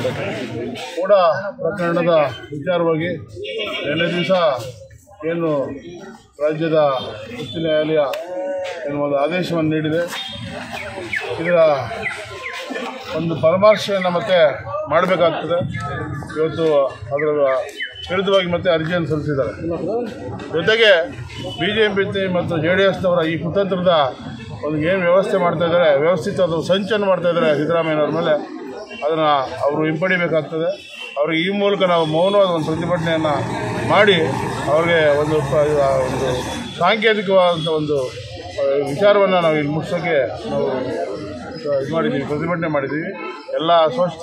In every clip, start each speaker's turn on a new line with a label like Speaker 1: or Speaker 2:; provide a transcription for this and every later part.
Speaker 1: ಕೂಡ ಪ್ರಕರಣದ ವಿಚಾರವಾಗಿ ನಿನ್ನೆ ದಿವಸ ಏನು ರಾಜ್ಯದ ಉಚ್ಚ ನ್ಯಾಯಾಲಯ ಏನು ಒಂದು ಆದೇಶವನ್ನು ನೀಡಿದೆ ಇದರ ಒಂದು ಪರಾಮರ್ಶೆಯನ್ನು ಮತ್ತೆ ಮಾಡಬೇಕಾಗ್ತದೆ ಇವತ್ತು ಅದರ ವಿರುದ್ಧವಾಗಿ ಮತ್ತೆ ಅರ್ಜಿಯನ್ನು ಸಲ್ಲಿಸಿದ್ದಾರೆ ಜೊತೆಗೆ ಬಿ ಜೆ ಪಿ ಮತ್ತು ಜೆ ಡಿ ಎಸ್ನವರ ಈ ಕುತಂತ್ರದ ಒಂದು ಏನು ವ್ಯವಸ್ಥೆ ಮಾಡ್ತಾ ಇದ್ದಾರೆ ವ್ಯವಸ್ಥಿತ ಸಂಚನ್ನು ಮಾಡ್ತಾ ಇದ್ದಾರೆ ಸಿದ್ದರಾಮಯ್ಯನವ್ರ ಮೇಲೆ ಅದನ್ನು ಅವರು ಹಿಂಪಡಿಬೇಕಾಗ್ತದೆ ಅವ್ರಿಗೆ ಈ ಮೂಲಕ ನಾವು ಮೌನವಾದ ಒಂದು ಪ್ರತಿಭಟನೆಯನ್ನು ಮಾಡಿ ಅವ್ರಿಗೆ ಒಂದು ಪ- ಆ ಒಂದು ಸಾಂಕೇತಿಕವಾದಂಥ ಒಂದು ವಿಚಾರವನ್ನು ನಾವು ಇಲ್ಲಿ ಮುಗಿಸೋಕ್ಕೆ ನಾವು ಇದು ಮಾಡಿದ್ದೀವಿ ಪ್ರತಿಭಟನೆ ಮಾಡಿದ್ದೀವಿ ಎಲ್ಲ ಶೋಷಿತ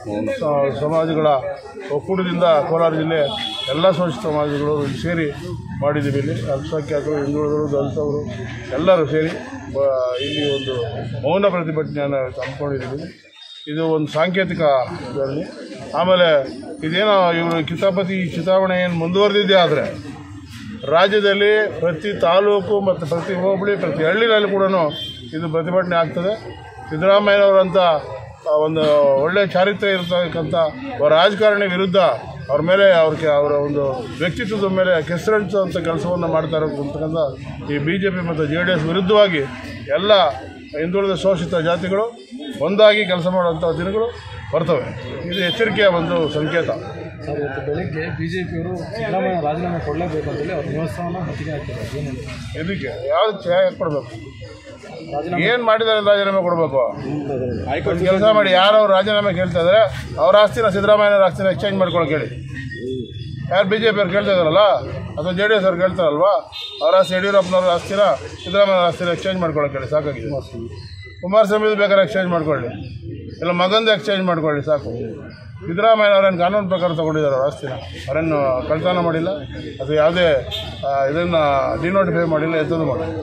Speaker 1: ಸ- ಸಮಾಜಗಳ ಒಕ್ಕೂಟದಿಂದ ಕೋಲಾರ ಜಿಲ್ಲೆ ಎಲ್ಲ ಶೋಷಿತ ಸಮಾಜಗಳು ಇಲ್ಲಿ ಸೇರಿ ಮಾಡಿದ್ದೀವಿ ಇಲ್ಲಿ ಅಲ್ಪಸಂಖ್ಯಾತರು ಹಿಂದುಳಿದರು ದಲಿತವರು ಎಲ್ಲರೂ ಸೇರಿ ಬ- ಇಲ್ಲಿ ಒಂದು ಮೌನ ಪ್ರತಿಭಟನೆಯನ್ನು ಹಮ್ಮಿಕೊಂಡಿದ್ದೀವಿ ಇದು ಒಂದು ಸಾಂಕೇತಿಕ ಧೋರಣೆ ಆಮೇಲೆ ಇದೇನೋ ಇವರು ಕಿತಾಪತಿ ಚುನಾವಣೆ ಏನು ಮುಂದುವರೆದಿದೆ ಆದರೆ ರಾಜ್ಯದಲ್ಲಿ ಪ್ರತಿ ತಾಲೂಕು ಮತ್ತು ಪ್ರತಿ ಹೋಬಳಿ ಪ್ರತಿ ಹಳ್ಳಿನಲ್ಲಿ ಕೂಡ ಇದು ಪ್ರತಿಭಟನೆ ಆಗ್ತದೆ ಸಿದ್ದರಾಮಯ್ಯನವರಂಥ ಆ, ಒಂದು ಒಳ್ಳೆಯ ಚಾರಿತ್ರ್ಯ ಇರತಕ್ಕಂಥ ಒಬ್ಬ ರಾಜಕಾರಣಿ ವಿರುದ್ಧ ಅವ್ರ ಮೇಲೆ ಅವ್ರಿಗೆ ಅವರ ಒಂದು ವ್ಯಕ್ತಿತ್ವದ ಮೇಲೆ ಕೆಸರಂಚುವಂಥ ಕೆಲಸವನ್ನು ಮಾಡ್ತಾ ಇರತಕ್ಕಂಥ ಈ ಬಿ ಜೆ ಪಿ ಮತ್ತು ಜೆ ಡಿ ಎಸ್ ವಿರುದ್ಧವಾಗಿ ಎಲ್ಲ ಹಿಂದುಳಿದ ಶೋಷಿತ ಜಾತಿಗಳು ಒಂದಾಗಿ ಕೆಲಸ ಮಾಡುವಂಥ ದಿನಗಳು ಬರ್ತವೆ ಇದು ಎಚ್ಚರಿಕೆಯ ಒಂದು ಸಂಕೇತ
Speaker 2: ಸರ್ ಇವತ್ತು ಬೆಳಿಗ್ಗೆ ಬಿಜೆಪಿಯವರು ಸಿದ್ದರಾಮಯ್ಯ ರಾಜೀನಾಮೆ ಕೊಡಲೇಬೇಕು ಅಂತೇಳಿ ಅವ್ರ ನಿವಾಸವನ್ನು ಮುತ್ತಿಗೆ ಹಾಕಿದ್ದಾರೆ ಏನಿಲ್ಲ
Speaker 1: ಇದಕ್ಕೆ ಯಾವ್ದು ಛಾಯ ಕೊಡಬೇಕು
Speaker 2: ರಾಜೀನಾಮೆ
Speaker 1: ಏನು ಮಾಡಿದ್ದಾರೆ ರಾಜೀನಾಮೆ ಕೊಡಬೇಕು ಒಂದು ಕೆಲಸ ಮಾಡಿ ಯಾರು ಅವ್ರು ರಾಜೀನಾಮೆ ಕೇಳ್ತಾ ಇದ್ದಾರೆ ಅವ್ರ ಆಸ್ತಿನ ಸಿದ್ದರಾಮಯ್ಯನವ್ರ ಆಸ್ತಿನ ಎಕ್ಸ್ಚೇಂಜ್ ಮಾಡ್ಕೊಳಕ್ಕೆ ಹೇಳಿ ಯಾರು ಬಿ ಜೆ ಪಿ ಅವ್ರು ಕೇಳ್ತಾ ಇದಾರಲ್ಲ ಅಥವಾ ಜೆ ಡಿ ಎಸ್ ಅವ್ರು ಕೇಳ್ತಾರಲ್ವಾ ಅವ್ರ ಆಸ್ತಿ ಯಡಿಯೂರಪ್ಪನವ್ರ ಆಸ್ತಿನ ಸಿದ್ದರಾಮಯ್ಯ ಆಸ್ತಿನ ಎಕ್ಸ್ಚೇಂಜ್ ಮಾಡ್ಕೊಳಕ್ಕೆ ಹೇಳಿ ಸಾಕಾಗಿದೆ ಕುಮಾರಸ್ವಾಮಿದು ಬೇಕಾದ್ರೆ ಎಕ್ಸ್ಚೇಂಜ್ ಮಾಡ್ಕೊಳ್ಳಿ ಇಲ್ಲ ಮಗಂದು ಎಕ್ಸ್ಚೇಂಜ್ ಮಾಡ್ಕೊಳ್ಳಿ ಸಾಕು ಸಿದ್ದರಾಮಯ್ಯ ಅವರೇನು ಕಾನೂನು ಪ್ರಕಾರ ತಗೊಂಡಿದ್ದಾರೆ ಅವ್ರ ಆಸ್ತಿನ ಅವರೇನು ಕಳ್ತನ ಮಾಡಿಲ್ಲ ಅಥವಾ ಯಾವುದೇ ಇದನ್ನು ಡಿನೋಟಿಫೈ ಮಾಡಿಲ್ಲ ಎತ್ತದು ಮಾಡಿಲ್ಲ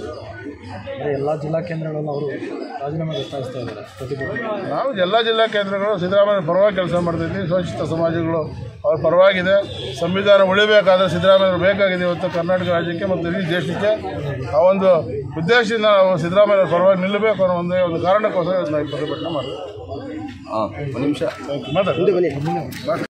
Speaker 2: ಅಂದರೆ ಎಲ್ಲ ಜಿಲ್ಲಾ ಕೇಂದ್ರಗಳನ್ನು ಅವರು ರಾಜೀನಾಮೆ ಒತ್ತಾಯಿಸ್ತಾ ಇದ್ದಾರೆ ಪ್ರತಿಭಟನೆ
Speaker 1: ನಾವು ಎಲ್ಲ ಜಿಲ್ಲಾ ಕೇಂದ್ರಗಳು ಸಿದ್ದರಾಮಯ್ಯ ಪರವಾಗಿ ಕೆಲಸ ಮಾಡ್ತಿದ್ವಿ ಶೋಷಿತ ಸಮಾಜಗಳು ಅವ್ರ ಪರವಾಗಿದೆ ಸಂವಿಧಾನ ಉಳಿಬೇಕಾದ್ರೆ ಸಿದ್ದರಾಮಯ್ಯ ಬೇಕಾಗಿದೆ ಇವತ್ತು ಕರ್ನಾಟಕ ರಾಜ್ಯಕ್ಕೆ ಮತ್ತು ಇಡೀ ದೇಶಕ್ಕೆ ಆ ಒಂದು ಉದ್ದೇಶದಿಂದ ನಾವು ಸಿದ್ದರಾಮಯ್ಯ ಪರವಾಗಿ ನಿಲ್ಲಬೇಕು ಅನ್ನೋ ಒಂದೇ ಒಂದು ಕಾರಣಕ್ಕೋಸ್ಕರ ನಾವು ಈ ಪ್ರತಿಭಟನೆ ಮಾಡ್ತೀವಿ
Speaker 3: ಹಾಂ ಒಂದು ನಿಮಿಷ
Speaker 1: ಮಾತಾಡಿ